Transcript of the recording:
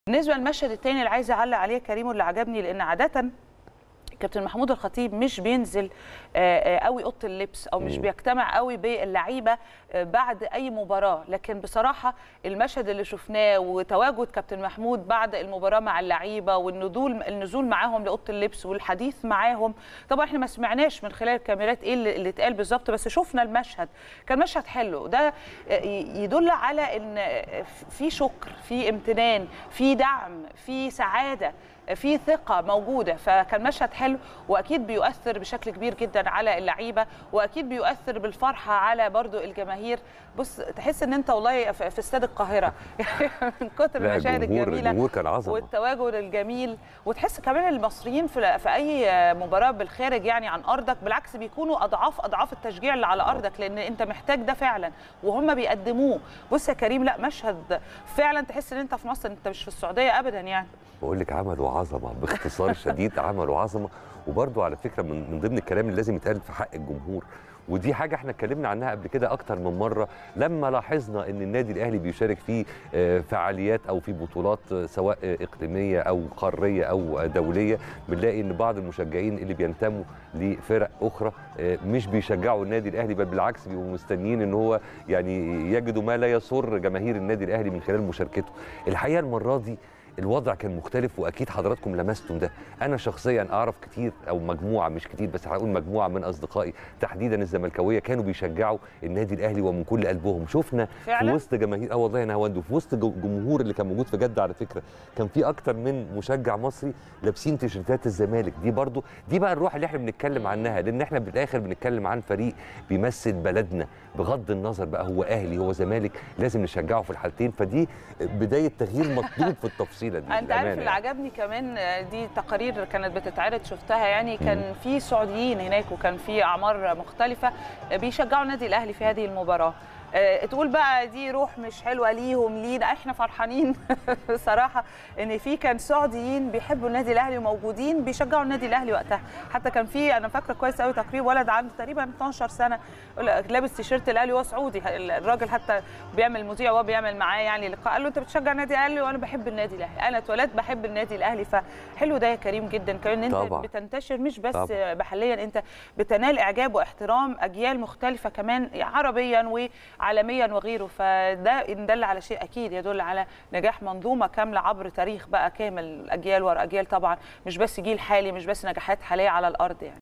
بالنسبه للمشهد الثاني اللي عايزه اعلق عليه كريم واللي عجبني لان عاده كابتن محمود الخطيب مش بينزل آه، آه، قوي اوضه اللبس او مش بيجتمع قوي باللعيبه آه، بعد اي مباراه لكن بصراحه المشهد اللي شفناه وتواجد كابتن محمود بعد المباراه مع اللعيبه والنزول النزول معاهم لاوضه اللبس والحديث معاهم طبعا احنا ما سمعناش من خلال الكاميرات ايه اللي اللي اتقال بالظبط بس شفنا المشهد كان مشهد حلو ده آه، ي- يدل على ان آه، في شكر في امتنان في دعم في سعاده في ثقة موجودة فكان مشهد حلو وأكيد بيؤثر بشكل كبير جدا على اللعيبة وأكيد بيؤثر بالفرحة على برضو الجماهير بص تحس إن أنت والله في في استاد القاهرة من كتر لا المشاهد الجمهور الجميلة الجمهور كان عظمه والتواجد الجميل وتحس كمان المصريين في, في اي مباراه بالخارج يعني عن ارضك بالعكس بيكونوا اضعاف اضعاف التشجيع اللي على ارضك لان انت محتاج ده فعلا وهم بيقدموه بص يا كريم لا مشهد فعلا تحس ان انت في مصر انت مش في السعوديه ابدا يعني بقول لك عملوا عظمه باختصار شديد عملوا عظمه وبرضو على فكره من من ضمن الكلام اللي لازم يتقال في حق الجمهور ودي حاجه احنا اتكلمنا عنها قبل كده اكتر من مره لما لاحظنا ان النادي الاهلي بيشارك في آه، فعاليات او في بطولات آه، سواء آه، اقليميه او قاريه او آه، دوليه بنلاقي ان بعض المشجعين اللي بينتموا لفرق اخرى آه، مش بيشجعوا النادي الاهلي بل بالعكس بيبقوا مستنيين ان هو يعني يجدوا ما لا يسر جماهير النادي الاهلي من خلال مشاركته الحقيقه المره دي الوضع كان مختلف واكيد حضراتكم لمستم ده انا شخصيا اعرف كتير او مجموعه مش كتير بس هقول مجموعه من اصدقائي تحديدا الزملكاويه كانوا بيشجعوا النادي الاهلي ومن كل قلبهم شفنا فعلا؟ في وسط جماهير اه والله يا نهاوند وفي وسط جو- الجمهور اللي كان موجود في جده على فكره كان في اكتر من مشجع مصري لابسين تيشيرتات الزمالك دي برضو دي بقى الروح اللي احنا بنتكلم عنها لان احنا بالاخر بنتكلم عن فريق بيمثل بلدنا بغض النظر بقى هو اهلي هو زمالك لازم نشجعه في الحالتين فدي بدايه تغيير مطلوب في التفصيله دي انت عارف للأمانة اللي يعني. عجبني كمان آه، دي تقارير كانت بتتعرض شفتها يعني كان في سعوديين هناك وكان في اعمار مختلفه آه، بيشجعوا النادي الاهلي في هذه المباراه آه، تقول بقى دي روح مش حلوه ليهم لينا احنا فرحانين بصراحه ان في كان سعوديين بيحبوا النادي الاهلي وموجودين بيشجعوا النادي الاهلي وقتها حتى كان في انا فاكره كويس قوي تقرير ولد عنده تقريبا 12 سنه يقول لك لابس تيشيرت الاهلي وهو سعودي الراجل حتى بيعمل مذيع وهو بيعمل معاه يعني لقاء قال له انت بتشجع النادي الاهلي وانا بحب النادي الاهلي انا اتولدت بحب النادي الاهلي فحلو ده يا كريم جدا كمان ان انت طبعاً. بتنتشر مش بس طبعاً. محليا انت بتنال اعجاب واحترام اجيال مختلفه كمان عربيا وعالميا وغيره فده ان دل على شيء اكيد يدل على نجاح منظومه كامله عبر تاريخ بقى كامل اجيال ورا اجيال طبعا مش بس جيل حالي مش بس نجاحات حاليه على الارض يعني